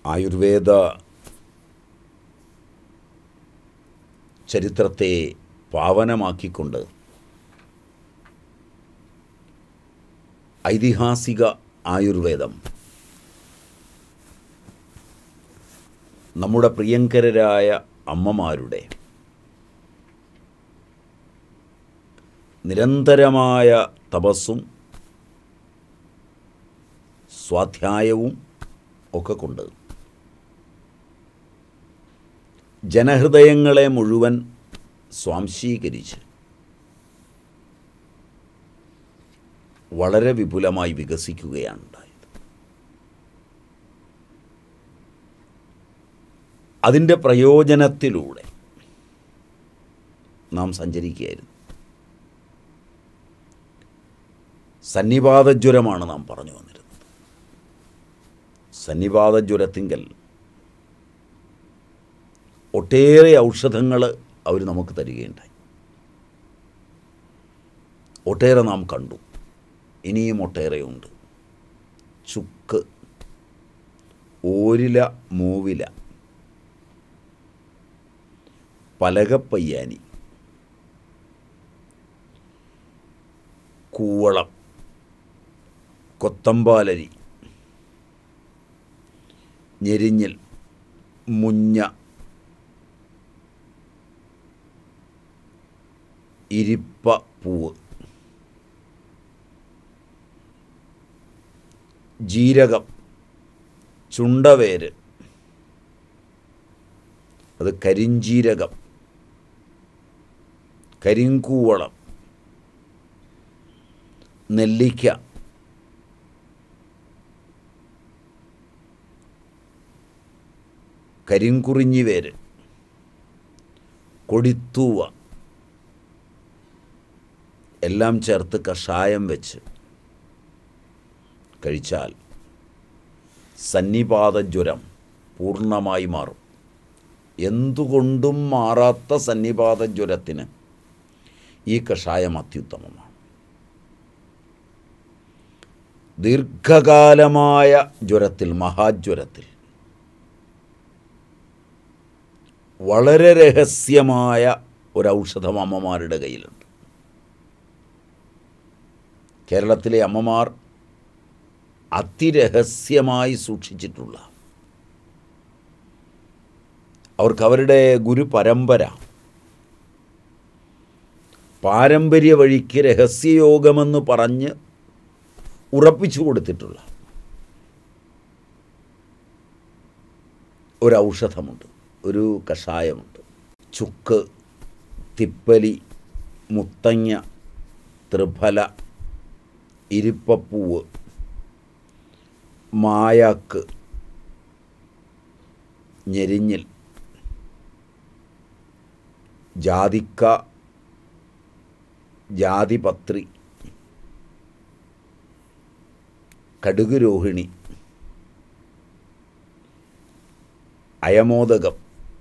ആയുർവേദ ചരിത്രത്തെ പാവനമാക്കിക്കൊണ്ട് ഐതിഹാസിക ആയുർവേദം നമ്മുടെ പ്രിയങ്കരരായ അമ്മമാരുടെ നിരന്തരമായ തപസ്സും സ്വാധ്യായവും ഒക്കെ കൊണ്ട് ജനഹൃദയങ്ങളെ മുഴുവൻ സ്വാംശീകരിച്ച് വളരെ വിപുലമായി വികസിക്കുകയാണ് ഉണ്ടായത് അതിൻ്റെ പ്രയോജനത്തിലൂടെ നാം സഞ്ചരിക്കുകയായിരുന്നു സന്നിപാതജ്വരമാണ് നാം പറഞ്ഞു വന്നിരുന്നത് സന്നിപാതജ്വരത്തിങ്കൽ ഒട്ടേറെ ഔഷധങ്ങൾ അവർ നമുക്ക് തരികയുണ്ടായി ഒട്ടേറെ നാം കണ്ടു ഇനിയും ഒട്ടേറെയുണ്ട് ചുക്ക് ഓരില മൂവില പലകപ്പയ്യാനി കൂവളം കൊത്തമ്പാലരി ഞെരിഞ്ഞിൽ മുഞ്ഞ ഇരിപ്പ പൂവ് ജീരകം ചുണ്ടവേര് അത് കരിഞ്ചീരകം കരിങ്കൂവളം നെല്ലിക്ക കരിങ്കുറിഞ്ഞി വേര് കൊടിത്തൂവ എല്ലാം ചേർത്ത് കഷായം വെച്ച് കഴിച്ചാൽ സന്നിപാതജ്വരം പൂർണ്ണമായി മാറും എന്തുകൊണ്ടും മാറാത്ത സന്നിപാതജ്വരത്തിന് ഈ കഷായം അത്യുത്തമമാണ് ദീർഘകാലമായ ജ്വരത്തിൽ മഹാജ്വരത്തിൽ വളരെ രഹസ്യമായ ഒരൗഷധം അമ്മമാരുടെ കയ്യിലുണ്ട് കേരളത്തിലെ അമ്മമാർ അതിരഹസ്യമായി സൂക്ഷിച്ചിട്ടുള്ള അവർക്ക് അവരുടെ ഗുരു പരമ്പര പാരമ്പര്യ വഴിക്ക് രഹസ്യയോഗമെന്ന് പറഞ്ഞ് ഉറപ്പിച്ചു കൊടുത്തിട്ടുള്ള ഒരൗഷധമുണ്ട് ഒരു കഷായമുണ്ട് ചുക്ക് തിപ്പലി മുത്തങ്ങ ത്രിഫല ഇരിപ്പപ്പൂവ് മായാക്ക് ഞെരിഞ്ഞിൽ ജാതിക്ക ജാതിപത്രി കടുക് രോഹിണി അയമോദകം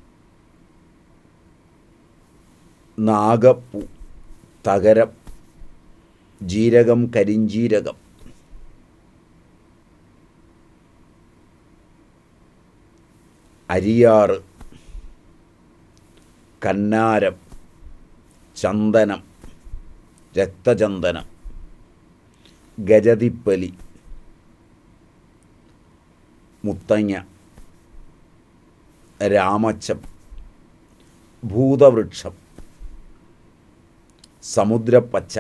നാഗപ്പൂ തകരം ജീരകം കരിഞ്ചീരകം അരിയാറ് കന്നാരം ചന്ദനം രക്തചന്ദനം ഗജതിപ്പലി മുത്തങ്ങ രാമച്ചം ഭൂതവൃക്ഷം സമുദ്രപ്പച്ച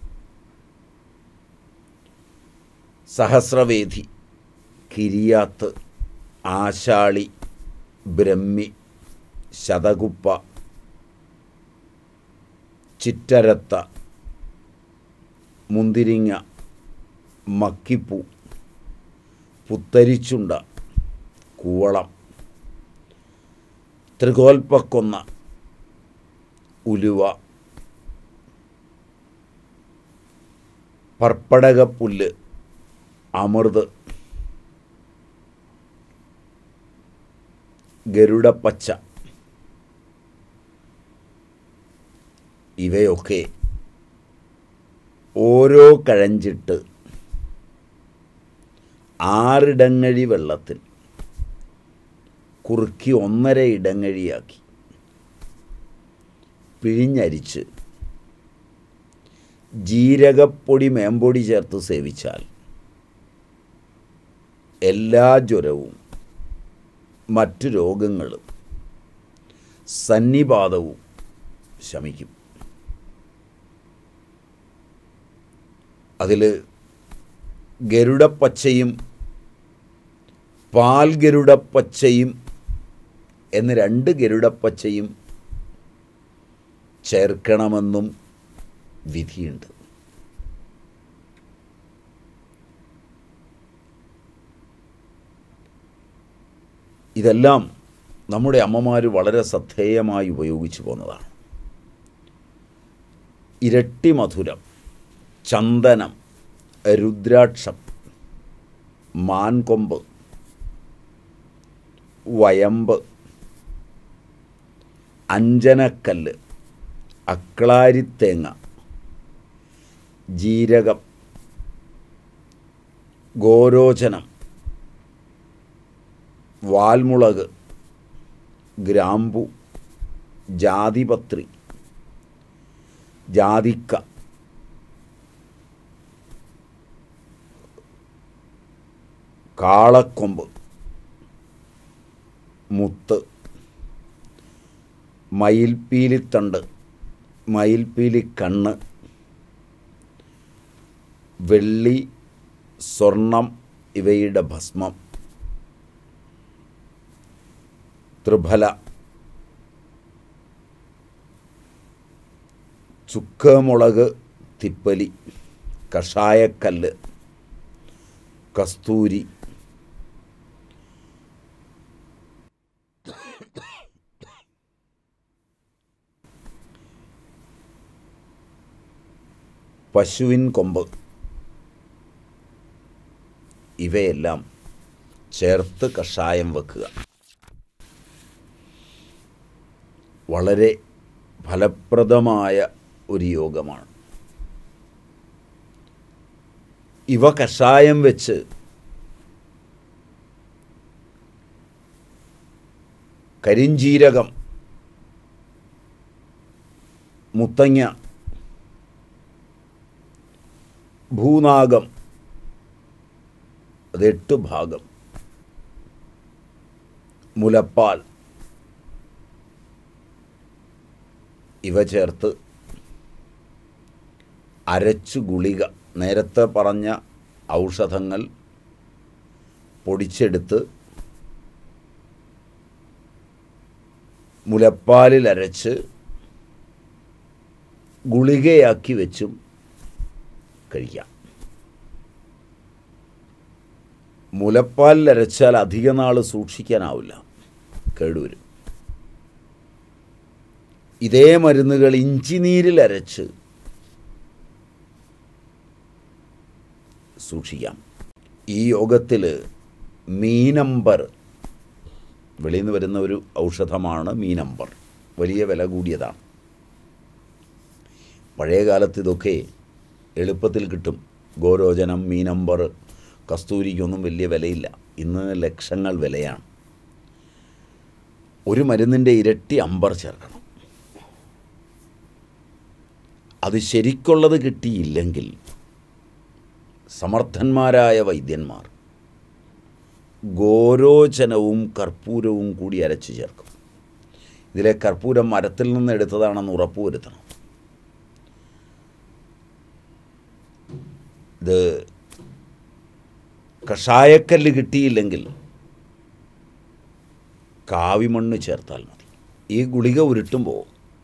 സഹസ്രവേദി കിരിയാത്ത് ആശാളി ബ്രഹ്മി ശതകുപ്പ ചിറ്റരത്ത മുന്തിരിങ്ങ മക്കിപ്പൂ പുത്തരിച്ചുണ്ട കൂവളം ത്രികോൽപ്പക്കൊന്ന ഉലുവ പർപ്പടകപ്പുല്ല് അമൃത് ഗരുഡപ്പച്ച ഇവയൊക്കെ ഓരോ കഴഞ്ചിട്ട് ആറിടങ്ങഴി വെള്ളത്തിൽ കുറുക്കി ഒന്നര ഇടങ്ങഴിയാക്കി പിഴിഞ്ഞരിച്ച് ജീരകപ്പൊടി മേമ്പൊടി ചേർത്ത് സേവിച്ചാൽ എല്ലാ ജ്വരവും മറ്റു രോഗങ്ങളും സന്നിപാതവും ശമിക്കും അതിൽ ഗരുഡപ്പച്ചയും പാൽ ഗരുഡപ്പച്ചയും എന്ന് രണ്ട് ഗരുഡപ്പച്ചയും ചേർക്കണമെന്നും വിധിയുണ്ട് ഇതെല്ലാം നമ്മുടെ അമ്മമാർ വളരെ ശ്രദ്ധേയമായി ഉപയോഗിച്ചു പോന്നതാണ് ഇരട്ടി മധുരം ചന്ദനം രുദ്രാക്ഷം മാൻകൊമ്പ് വയമ്പ് അഞ്ജനക്കല്ല് അക്ലാരിത്തേങ്ങ ജീരകം ഗോരോചനം വാൽമുളക് ഗ്രാമ്പു ജാതിപത്രി ജാതിക്ക കാളക്കൊമ്പ് മുത്ത് മയിൽപ്പീലിത്തണ്ട് മയിൽപ്പീലി കണ്ണ് വെള്ളി സ്വർണം ഇവയുടെ ഭസ്മം ത്രിഫല ചുക്കമുളക് തിപ്പലി കഷായക്കല്ല് കസ്തൂരി പശുവിൻ കൊമ്പ് ഇവയെല്ലാം ചേർത്ത് കഷായം വെക്കുക വളരെ ഫലപ്രദമായ ഒരു യോഗമാണ് ഇവ കഷായം വെച്ച് കരിഞ്ചീരകം മുത്തങ്ങ ഭൂനാഗം അത് എട്ട് ഭാഗം മുലപ്പാൽ ഇവ ചേർത്ത് അരച്ചു ഗുളിക നേരത്തെ പറഞ്ഞ ഔഷധങ്ങൾ പൊടിച്ചെടുത്ത് മുലപ്പാലിൽ അരച്ച് ഗുളികയാക്കി വെച്ചും കഴിക്കാം മുലപ്പാലിൽ അരച്ചാൽ അധിക നാൾ സൂക്ഷിക്കാനാവില്ല കേടുവരും ഇതേ മരുന്നുകൾ ഇഞ്ചിനീരിൽ അരച്ച് സൂക്ഷിക്കാം ഈ യോഗത്തിൽ മീനമ്പർ വെളിയിൽ നിന്ന് വരുന്ന ഒരു ഔഷധമാണ് മീനമ്പർ വലിയ വില കൂടിയതാണ് പഴയ കാലത്ത് ഇതൊക്കെ എളുപ്പത്തിൽ കിട്ടും ഗോരോചനം മീനമ്പർ കസ്തൂരിക്കൊന്നും വലിയ വിലയില്ല ഇന്ന് ലക്ഷങ്ങൾ വിലയാണ് ഒരു മരുന്നിൻ്റെ ഇരട്ടി അമ്പർ ചേർക്കണം അത് ശരിക്കുള്ളത് കിട്ടിയില്ലെങ്കിൽ സമർത്ഥന്മാരായ വൈദ്യന്മാർ ഗോരോചനവും കർപ്പൂരവും കൂടി അരച്ചു ചേർക്കും ഇതിലെ കർപ്പൂരം മരത്തിൽ നിന്ന് എടുത്തതാണെന്ന് ഉറപ്പുവരുത്തണം ഇത് കഷായക്കല്ല് കിട്ടിയില്ലെങ്കിൽ കാവിമണ്ണ് ചേർത്താൽ മതി ഈ ഗുളിക ഉരുട്ടുമ്പോൾ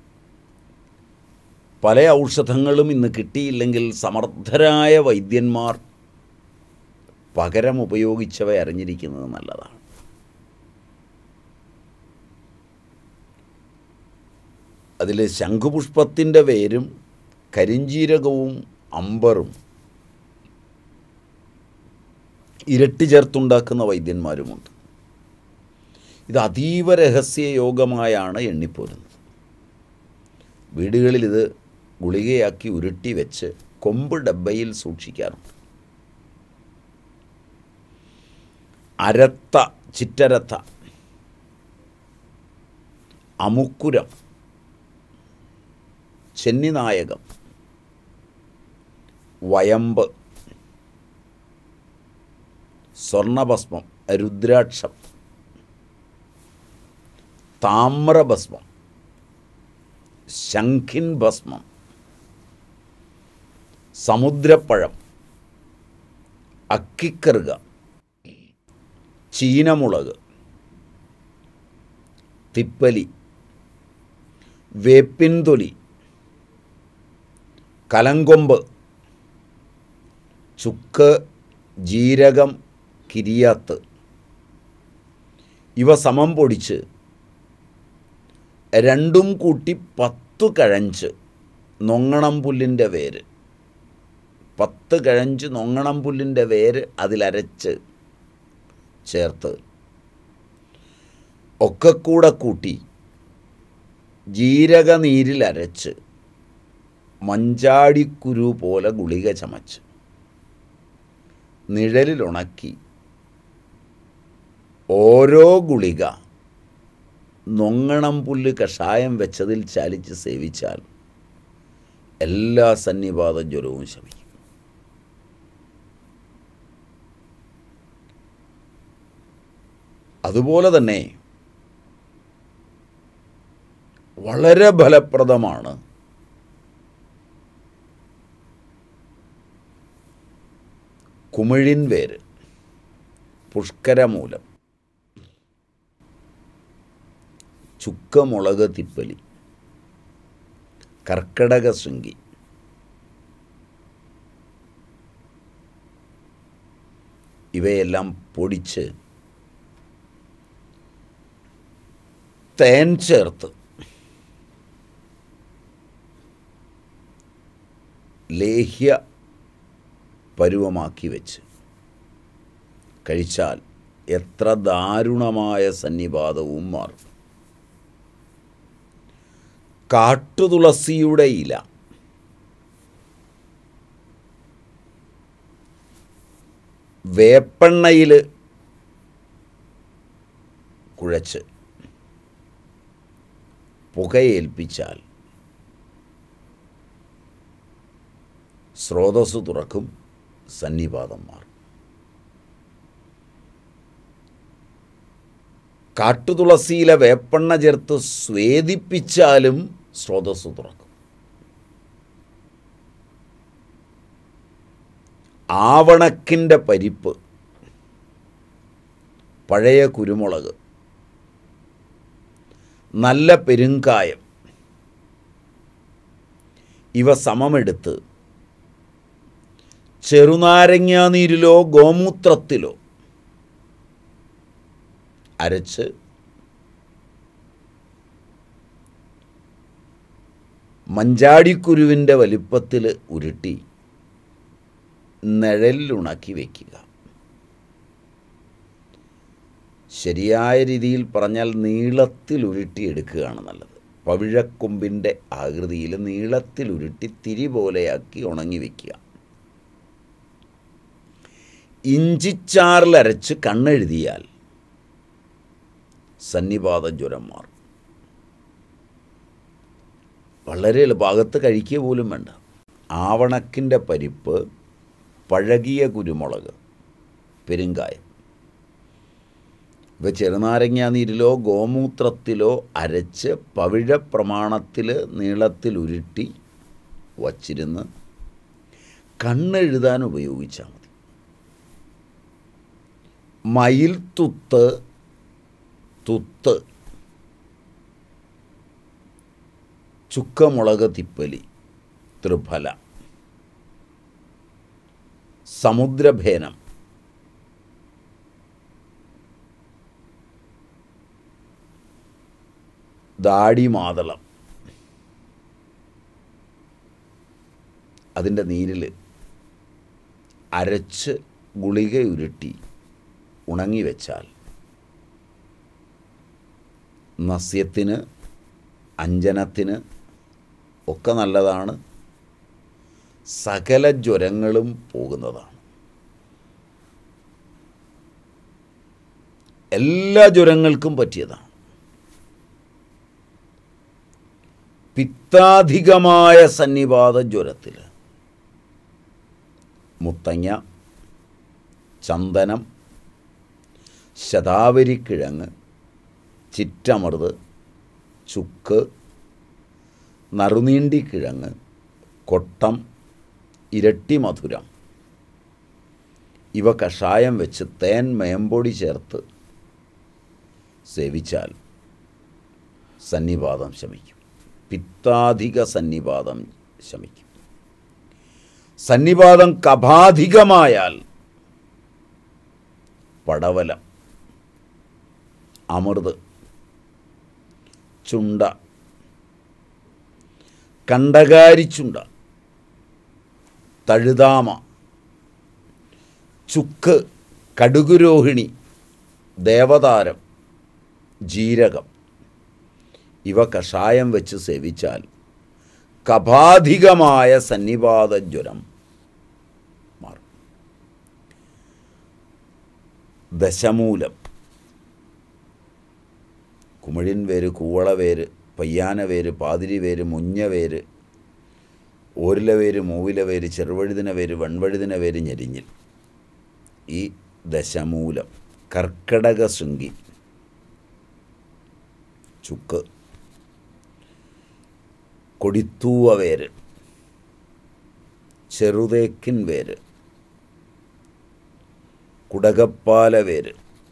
പല ഔഷധങ്ങളും ഇന്ന് കിട്ടിയില്ലെങ്കിൽ സമർത്ഥരായ വൈദ്യന്മാർ പകരം ഉപയോഗിച്ചവ അറിഞ്ഞിരിക്കുന്നത് നല്ലതാണ് അതിൽ ശംഖുപുഷ്പത്തിൻ്റെ വേരും കരിഞ്ചീരകവും അമ്പറും ഇരട്ടി ചേർത്തുണ്ടാക്കുന്ന വൈദ്യന്മാരുമുണ്ട് ഇത് അതീവ രഹസ്യ യോഗമായാണ് എണ്ണിപ്പോരുന്നത് വീടുകളിൽ ഇത് ഗുളികയാക്കി ഉരുട്ടി വെച്ച് കൊമ്പ് ഡബ്ബയിൽ സൂക്ഷിക്കാറുണ്ട് അരത്ത ചിറ്റരത്ത അമുക്കുരം ചെന്നിനായകം വയമ്പ് സ്വർണഭസ്മം രുദ്രാക്ഷം താമ്രഭസ്മം ശംഖിൻ ഭസ്മം സമുദ്രപ്പഴം അക്കിക്കറുക ചീനമുളക് തിപ്പലി വേപ്പിൻതൊലി കലങ്കൊമ്പ് ചുക്ക് ജീരകം കിരിയാത്ത് ഇവ സമം പൊടിച്ച് രണ്ടും കൂട്ടി പത്തു കഴഞ്ച് നൊങ്ങണം പുല്ലിൻ്റെ വേര് പത്ത് കഴഞ്ച് നൊങ്ങണം പുല്ലിൻ്റെ വേര് അതിലരച്ച് ചേർത്ത് ഒക്കെ കൂടെ കൂട്ടി ജീരകനീരിലരച്ച് മഞ്ചാടിക്കുരു പോലെ ഗുളിക ചമച്ച് നിഴലിലുണക്കി ഓരോ ഗുളിക നൊങ്ങണം പുല്ല് കഷായം വെച്ചതിൽ ചാലിച്ച് സേവിച്ചാൽ എല്ലാ സന്നിപാത ജ്വരവും ശമിക്കും അതുപോലെ തന്നെ വളരെ ഫലപ്രദമാണ് കുമിഴിൻ വേര് പുഷ്കരമൂലം ചുക്കമുളക് തിപ്പലി കർക്കടക ശൃംഗി ഇവയെല്ലാം പൊടിച്ച് തേൻ ചേർത്ത് ലേഹ്യ പരുവമാക്കി വെച്ച് കഴിച്ചാൽ എത്ര ദാരുണമായ സന്നിപാതവും മാറും കാട്ടുതുളസിയുടെ ഇല വേപ്പെണ്ണയിൽ കുഴച്ച് പുകയേൽപ്പിച്ചാൽ സ്രോതസ് തുറക്കും സന്നിപാതം മാറും കാട്ടുതുളസിയിലെ വേപ്പെണ്ണ ചേർത്ത് സ്വേദിപ്പിച്ചാലും സ്രോതസ് തുറക്കും ആവണക്കിൻ്റെ പരിപ്പ് പഴയ കുരുമുളക് നല്ല പെരുങ്കായം ഇവ സമമെടുത്ത് ചെറുനാരങ്ങാ നീരിലോ ഗോമൂത്രത്തിലോ അരച്ച് മഞ്ചാടിക്കുരുവിൻ്റെ വലിപ്പത്തിൽ ഉരുട്ടി നിഴലിലുണക്കി വയ്ക്കുക ശരിയായ രീതിയിൽ പറഞ്ഞാൽ നീളത്തിൽ ഉരുട്ടിയെടുക്കുകയാണ് നല്ലത് പവിഴക്കൊമ്പിൻ്റെ ആകൃതിയിൽ നീളത്തിൽ ഉരുട്ടി തിരി പോലെയാക്കി ഉണങ്ങി വയ്ക്കുക ഇഞ്ചിച്ചാറിലരച്ച് കണ്ണെഴുതിയാൽ സന്നിപാത ജ്വരം മാറും വളരെ ഭാഗത്ത് കഴിക്കുക പോലും വേണ്ട ആവണക്കിൻ്റെ പരിപ്പ് പഴകിയ കുരുമുളക് പെരുങ്കായം ഇവ ചെറുനാരങ്ങ നീരിലോ ഗോമൂത്രത്തിലോ അരച്ച് പവിഴ പ്രമാണത്തിൽ നീളത്തിൽ ഉരുട്ടി വച്ചിരുന്ന് കണ്ണെഴുതാൻ ഉപയോഗിച്ചാൽ മതി മയിൽ തുത്ത് തുത്ത് ചുക്കമുളക് തിപ്പലി ത്രിഫല സമുദ്രഭേനം ദാടിമാതളം അതിൻ്റെ നീരിൽ അരച്ച് ഗുളിക ഉരുട്ടി ഉണങ്ങി വെച്ചാൽ നസ്യത്തിന് അഞ്ജനത്തിന് ഒക്കെ നല്ലതാണ് സകല ജ്വരങ്ങളും പോകുന്നതാണ് എല്ലാ ജ്വരങ്ങൾക്കും പറ്റിയതാണ് പിത്താധികമായ സന്നിപാത ജ്വരത്തിൽ മുത്തങ്ങ ചന്ദനം ശതാവരിക്കിഴങ്ങ് ചിറ്റമൃത് ചുക്ക് നറുനീണ്ടിക്കിഴങ്ങ് കൊട്ടം ഇരട്ടി മധുരം ഇവ കഷായം വെച്ച് തേൻ മേമ്പൊടി ചേർത്ത് സേവിച്ചാൽ സന്നിപാതം ശമിക്കും പിത്താധിക സന്നിപാതം ശമിക്കും സന്നിപാതം കപാധികമായാൽ പടവലം അമൃത് ചുണ്ട കണ്ടകാരിച്ചുണ്ട തഴുതാമ ചുക്ക് കടുകുരോഹിണി ദേവതാരം ജീരകം ഇവ കഷായം വെച്ച് സേവിച്ചാൽ കപാധികമായ സന്നിപാതജ്വരം മാറും ദശമൂലം കുമിഴിൻ വേര് കൂവള വേര് പയ്യാന വേര് പാതിരി വേര് മുഞ്ഞ വേര് ഓരില വേര് മൂവില വേര് ചെറുവഴുതിന വേര് വൺവഴുതിന വേര് ഞെരിഞ്ഞിൽ ഈ ദശമൂലം കർക്കടക ശൃംഗി ചുക്ക് കൊടിത്തൂവ വേര് ചെറുതേക്കിൻ വേര് കുടകപ്പാല വേര്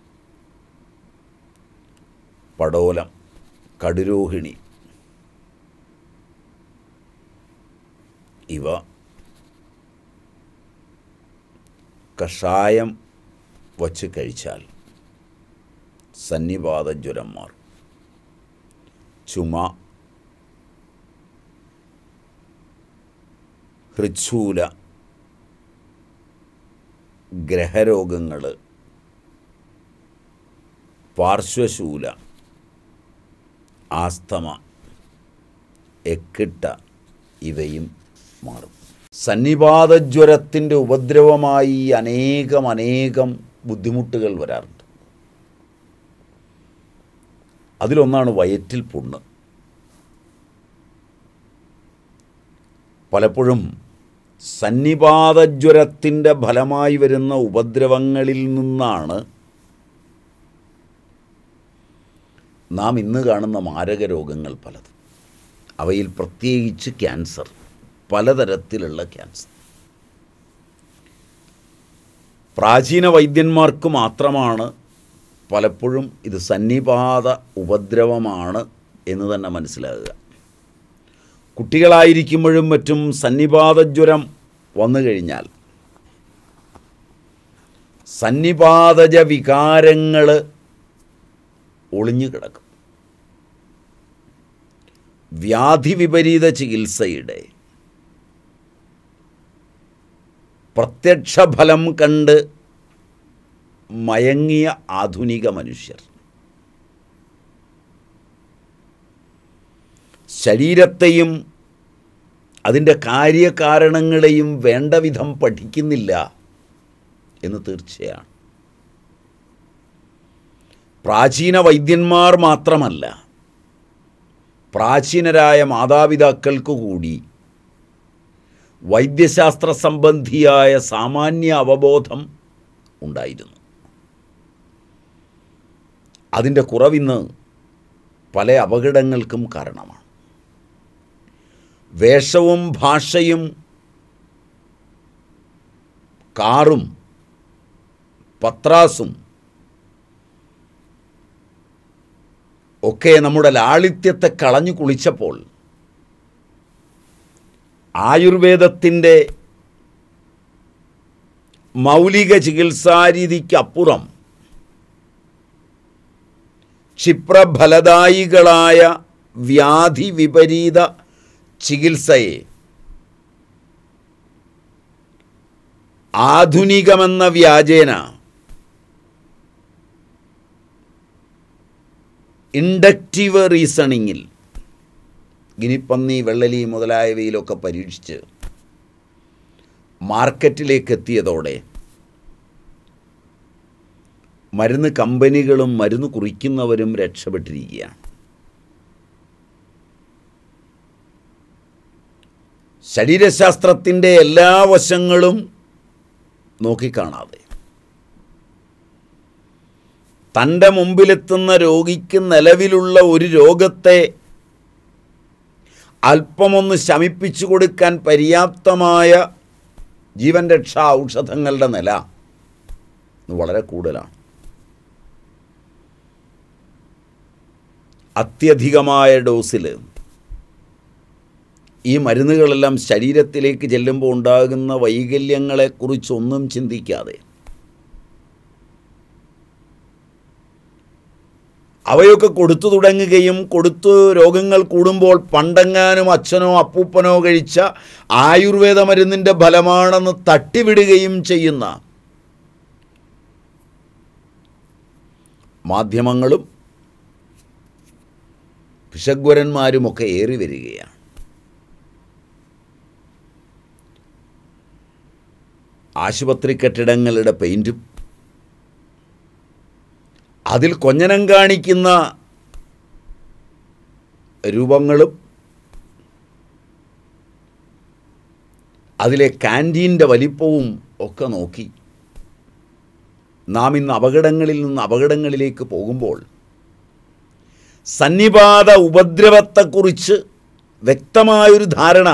പടോലം കടുരോഹിണി ഇവ കഷായം വച്ച് കഴിച്ചാൽ സന്നിപാത ജ്വരം മാറും ചുമ ഹൃച്ഛൂല ഗ്രഹരോഗങ്ങൾ പാർശ്വശൂല ആസ്തമ എക്കിട്ട ഇവയും മാറും സന്നിപാതജ്വരത്തിൻ്റെ ഉപദ്രവമായി അനേകം അനേകം ബുദ്ധിമുട്ടുകൾ വരാറുണ്ട് അതിലൊന്നാണ് വയറ്റിൽ പുണ്ണ് പലപ്പോഴും സന്നിപാതജ്വരത്തിൻ്റെ ഫലമായി വരുന്ന ഉപദ്രവങ്ങളിൽ നിന്നാണ് നാം ഇന്ന് കാണുന്ന മാരക രോഗങ്ങൾ പലതും അവയിൽ പ്രത്യേകിച്ച് ക്യാൻസർ പലതരത്തിലുള്ള ക്യാൻസർ പ്രാചീന വൈദ്യന്മാർക്ക് മാത്രമാണ് പലപ്പോഴും ഇത് സന്നിപാത ഉപദ്രവമാണ് എന്ന് തന്നെ മനസ്സിലാകുക കുട്ടികളായിരിക്കുമ്പോഴും മറ്റും സന്നിപാതജ്വരം വന്നു കഴിഞ്ഞാൽ സന്നിപാതജ വികാരങ്ങൾ ഒളിഞ്ഞു കിടക്കും വ്യാധി വിപരീത ചികിത്സയുടെ പ്രത്യക്ഷ ഫലം കണ്ട് മയങ്ങിയ ആധുനിക മനുഷ്യർ ശരീരത്തെയും അതിൻ്റെ കാര്യകാരണങ്ങളെയും വേണ്ട വിധം പഠിക്കുന്നില്ല എന്ന് തീർച്ചയാണ് പ്രാചീന വൈദ്യന്മാർ മാത്രമല്ല പ്രാചീനരായ മാതാപിതാക്കൾക്ക് കൂടി വൈദ്യശാസ്ത്ര സംബന്ധിയായ സാമാന്യ അവബോധം ഉണ്ടായിരുന്നു അതിൻ്റെ കുറവിന്ന് പല അപകടങ്ങൾക്കും കാരണമാണ് വേഷവും ഭാഷയും കാറും പത്രാസും ഒക്കെ നമ്മുടെ ലാളിത്യത്തെ കളഞ്ഞു കുളിച്ചപ്പോൾ ആയുർവേദത്തിൻ്റെ മൗലിക ചികിത്സാരീതിക്കപ്പുറം ക്ഷിപ്രഫലദായികളായ വ്യാധി വിപരീത ചികിത്സയെ ആധുനികമെന്ന വ്യാജേന ഇൻഡക്റ്റീവ് റീസണിങ്ങിൽ ഗിനിപ്പന്നി വെള്ളലി മുതലായവയിലൊക്കെ പരീക്ഷിച്ച് മാർക്കറ്റിലേക്ക് എത്തിയതോടെ മരുന്ന് കമ്പനികളും മരുന്ന് കുറിക്കുന്നവരും രക്ഷപ്പെട്ടിരിക്കുകയാണ് ശരീരശാസ്ത്രത്തിൻ്റെ എല്ലാ വശങ്ങളും നോക്കിക്കാണാതെ തൻ്റെ മുമ്പിലെത്തുന്ന രോഗിക്ക് നിലവിലുള്ള ഒരു രോഗത്തെ അല്പമൊന്ന് ശമിപ്പിച്ചു കൊടുക്കാൻ പര്യാപ്തമായ ജീവൻ രക്ഷാ ഔഷധങ്ങളുടെ നില ഇന്ന് വളരെ കൂടുതലാണ് അത്യധികമായ ഡോസിൽ ഈ മരുന്നുകളെല്ലാം ശരീരത്തിലേക്ക് ചെല്ലുമ്പോൾ ഉണ്ടാകുന്ന വൈകല്യങ്ങളെക്കുറിച്ചൊന്നും ചിന്തിക്കാതെ അവയൊക്കെ കൊടുത്തു തുടങ്ങുകയും കൊടുത്തു രോഗങ്ങൾ കൂടുമ്പോൾ പണ്ടെങ്ങാനും അച്ഛനോ അപ്പൂപ്പനോ കഴിച്ച ആയുർവേദ മരുന്നിൻ്റെ ഫലമാണെന്ന് തട്ടിവിടുകയും ചെയ്യുന്ന മാധ്യമങ്ങളും പിശഗ്വരന്മാരുമൊക്കെ ഏറി വരികയാണ് ആശുപത്രി കെട്ടിടങ്ങളുടെ പെയിൻറ്റും അതിൽ കൊഞ്ഞനം കാണിക്കുന്ന രൂപങ്ങളും അതിലെ ക്യാൻറ്റീൻ്റെ വലിപ്പവും ഒക്കെ നോക്കി നാം ഇന്ന് അപകടങ്ങളിൽ നിന്ന് അപകടങ്ങളിലേക്ക് പോകുമ്പോൾ സന്നിപാത ഉപദ്രവത്തെക്കുറിച്ച് വ്യക്തമായൊരു ധാരണ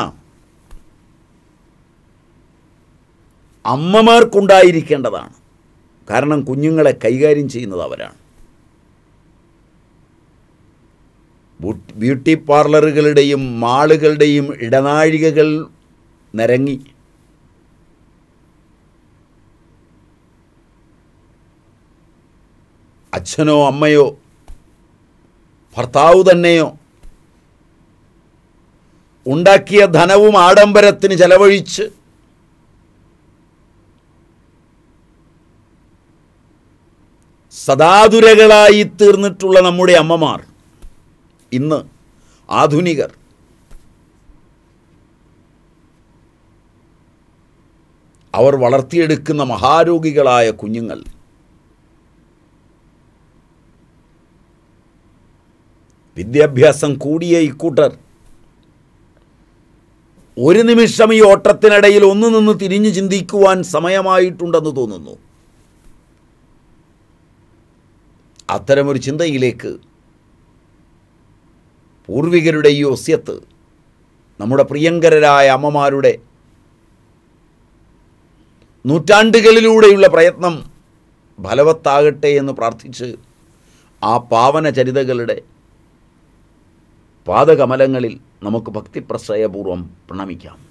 അമ്മമാർക്കുണ്ടായിരിക്കേണ്ടതാണ് കാരണം കുഞ്ഞുങ്ങളെ കൈകാര്യം ചെയ്യുന്നത് അവരാണ് ബൂട്ട്- ബ്യൂട്ടി പാർലറുകളുടെയും മാളുകളുടെയും ഇടനാഴികകൾ നിരങ്ങി അച്ഛനോ അമ്മയോ ഭർത്താവ് തന്നെയോ ഉണ്ടാക്കിയ ധനവും ആഡംബരത്തിന് ചെലവഴിച്ച് സദാതുരകളായി തീർന്നിട്ടുള്ള നമ്മുടെ അമ്മമാർ ഇന്ന് ആധുനികർ അവർ വളർത്തിയെടുക്കുന്ന മഹാരോഗികളായ കുഞ്ഞുങ്ങൾ വിദ്യാഭ്യാസം കൂടിയ ഇക്കൂട്ടർ ഒരു നിമിഷം ഈ ഓട്ടത്തിനിടയിൽ ഒന്ന് നിന്ന് തിരിഞ്ഞു ചിന്തിക്കുവാൻ സമയമായിട്ടുണ്ടെന്ന് തോന്നുന്നു അത്തരമൊരു ചിന്തയിലേക്ക് പൂർവികരുടെ ഈ ഒസ്യത്ത് നമ്മുടെ പ്രിയങ്കരരായ അമ്മമാരുടെ നൂറ്റാണ്ടുകളിലൂടെയുള്ള പ്രയത്നം ഫലവത്താകട്ടെ എന്ന് പ്രാർത്ഥിച്ച് ആ പാവന ചരിതകളുടെ പാദകമലങ്ങളിൽ നമുക്ക് ഭക്തിപ്രശ്രയപൂർവം പ്രണമിക്കാം